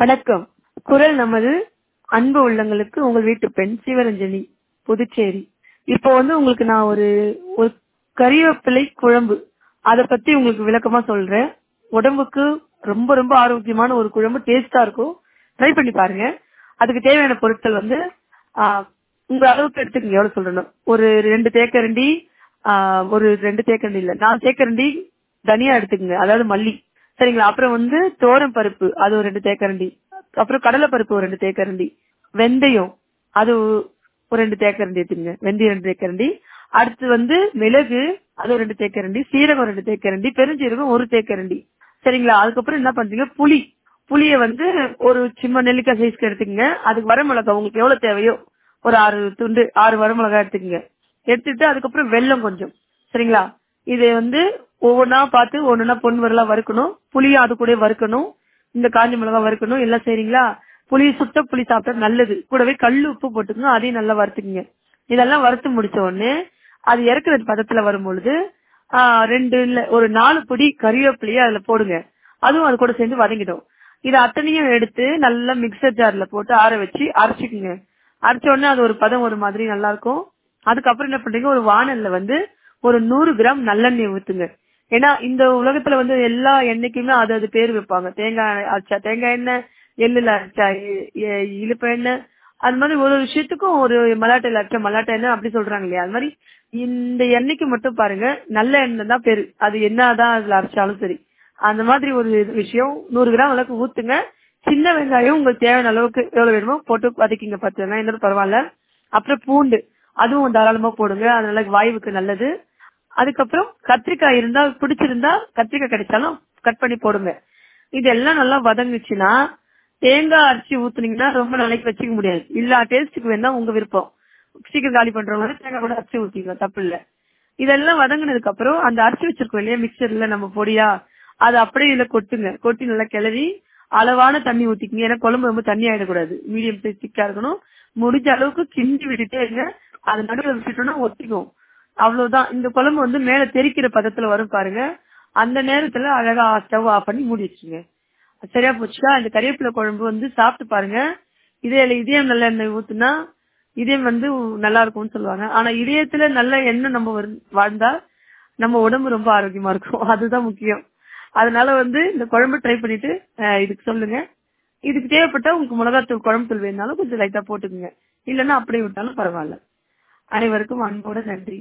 வணக்கம் குரல் நமது அன்பு உள்ளங்களுக்கு உங்கள் வீட்டு பெண் சிவரஞ்சனி புதுச்சேரி இப்போ வந்து உங்களுக்கு நான் ஒரு ஒரு கறிவேப்பிலை குழம்பு அத பத்தி உங்களுக்கு விளக்கமா சொல்றேன் உடம்புக்கு ரொம்ப ரொம்ப ஆரோக்கியமான ஒரு குழம்பு டேஸ்டா இருக்கும் ட்ரை பண்ணி பாருங்க அதுக்கு தேவையான பொருட்கள் வந்து ஆ, உங்க அளவுக்கு எடுத்துக்கங்க எவ்வளவு சொல்லணும் ஒரு ரெண்டு தேக்கரண்டி ஆ, ஒரு ரெண்டு தேக்கரண்டி இல்ல நாலு தேக்கரண்டி தனியா எடுத்துக்கங்க அதாவது மல்லி சரிங்களா அப்புறம் வந்து தோரம் பருப்பு அது ஒரு ரெண்டு தேக்கரண்டி அப்புறம் கடலை பருப்பு ஒரு ரெண்டு தேக்கரண்டி வெந்தயம் அது ஒரு ரெண்டு தேக்கரண்டி எடுத்துக்கங்க வெந்தயம் ரெண்டு தேக்கரண்டி அடுத்து வந்து மிளகு அது ஒரு ரெண்டு தேக்கரண்டி சீரகம் ரெண்டு தேக்கரண்டி பெருஞ்சீரகம் ஒரு தேக்கரண்டி சரிங்களா அதுக்கப்புறம் என்ன பண்றீங்க புளி புளிய வந்து ஒரு சின்ன நெல்லிக்காய் சைஸ்க்கு எடுத்துக்கங்க அதுக்கு வரமிளகாய் உங்களுக்கு எவ்வளவு தேவையோ ஒரு ஆறு துண்டு ஆறு வரமிளகாய் எடுத்துக்கங்க எடுத்துட்டு அதுக்கப்புறம் வெல்லம் கொஞ்சம் சரிங்களா இது வந்து ஒவ்வொன்னா பார்த்து ஒன்னொன்னா பொன் வரலா வறுக்கணும் புளியும் அது கூட வறுக்கணும் இந்த காஞ்ச மிளகாய் வறுக்கணும் எல்லாம் சரிங்களா புளி சுட்ட புளி சாப்பிட்டா நல்லது கூடவே கல்லு உப்பு போட்டுக்கணும் அதையும் நல்லா வறுத்துக்குங்க இதெல்லாம் வறுத்து முடிச்ச உடனே அது இறக்குற பதத்துல வரும் பொழுது ஆஹ், ரெண்டு இல்ல ஒரு நாலு பொடி கறிவேப்பிலையை அதுல போடுங்க அதுவும் அது கூட சேர்ந்து வதங்கிடும் இது அத்தனையும் எடுத்து நல்லா மிக்சர் ஜார்ல போட்டு ஆற வச்சு அரைச்சிக்குங்க அரைச்ச உடனே அது ஒரு பதம் ஒரு மாதிரி நல்லா இருக்கும் அதுக்கப்புறம் என்ன பண்றீங்க ஒரு வானல்ல வந்து ஒரு நூறு கிராம் நல்லெண்ணெய் ஊத்துங்க ஏன்னா இந்த உலகத்துல வந்து எல்லா எண்ணெய்க்குமே அது அது பேர் வைப்பாங்க தேங்காய் அரைச்சா தேங்காய் எண்ணெய் எள்ளுல அரைச்சா எ- எ- இழுப்ப எண்ணெய் அது மாதிரி ஒரு ஒரு விஷயத்துக்கும் ஒரு மலாட்டையில அரைச்ச மலாட்டை எண்ணெய் அப்படி சொல்றாங்க இல்லையா அது மாதிரி இந்த எண்ணெய்க்கு மட்டும் பாருங்க நல்ல எண்ணெய் தான் பேரு அது என்னதான் அதுல அரைச்சாலும் சரி அந்த மாதிரி ஒரு விஷயம் நூறு கிராம் அளவுக்கு ஊத்துங்க சின்ன வெங்காயம் உங்களுக்கு தேவையான அளவுக்கு எவ்வளவு வேணுமோ போட்டு வதக்கிங்க பத்து வெங்காயம் இருந்தாலும் பரவாயில்ல அப்புறம் பூண்டு அதுவும் தாராளமா போடுங்க அது நல்ல வாயுவுக்கு நல்லது அதுக்கப்புறம் கத்திரிக்காய் இருந்தா பிடிச்சிருந்தா கத்திரிக்காய் கிடைச்சாலும் கட் பண்ணி போடுங்க இதெல்லாம் நல்லா வதங்குச்சுன்னா தேங்காய் அரைச்சி ஊத்துனீங்கன்னா ரொம்ப நாளைக்கு வச்சுக்க முடியாது இல்ல டேஸ்ட்டுக்கு வேணா உங்க விருப்பம் சீக்கிரம் காலி பண்றவங்க வந்து தேங்காய் கூட அரைச்சி ஊத்திக்கலாம் தப்பு இல்ல இதெல்லாம் வதங்கினதுக்கு அப்புறம் அந்த அரைச்சி வச்சிருக்கோம் இல்லையா மிக்சர்ல நம்ம பொடியா அது அப்படியே இதுல கொட்டுங்க கொட்டி நல்லா கிளறி அளவான தண்ணி ஊத்திக்கங்க ஏன்னா குழம்பு ரொம்ப தண்ணி ஆயிடக்கூடாது மீடியம் சைஸ் திக்கா இருக்கணும் முடிஞ்ச அளவுக்கு கிண்டி விட்டுட்டே இருங்க அது நடுவில் விட்டுட்டோம்னா ஒட்டிக்கும் அவ்வளவுதான் இந்த குழம்பு வந்து மேல தெறிக்கிற பதத்துல வரும் பாருங்க அந்த நேரத்துல அழகா ஸ்டவ் ஆஃப் பண்ணி மூடி வச்சுங்க சரியா போச்சுக்கா இந்த கறிவேப்பிலை குழம்பு வந்து சாப்பிட்டு பாருங்க இதே இதயம் நல்ல எண்ணெய் ஊத்துனா இதயம் வந்து நல்லா இருக்கும்னு சொல்லுவாங்க ஆனா இதயத்துல நல்ல எண்ணெய் நம்ம வரு- வாழ்ந்தா நம்ம உடம்பு ரொம்ப ஆரோக்கியமா இருக்கும் அதுதான் முக்கியம் அதனால வந்து இந்த குழம்பு ட்ரை பண்ணிட்டு அஹ், இதுக்கு சொல்லுங்க இதுக்கு தேவைப்பட்டா உங்களுக்கு மிளகாத்தூள் குழம்பு தூள் வேணாலும் கொஞ்சம் லைட்டா போட்டுக்குங்க இல்லைன்னா அப்படியே விட்டாலும் பரவாயில்ல அனைவருக்கும் அன்போட நன்றி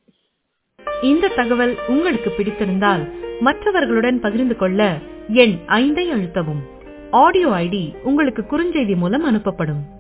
இந்த தகவல் உங்களுக்கு பிடித்திருந்தால் மற்றவர்களுடன் பகிர்ந்து கொள்ள எண் ஐந்தை அழுத்தவும் ஆடியோ ஐடி உங்களுக்கு குறுஞ்செய்தி மூலம் அனுப்பப்படும்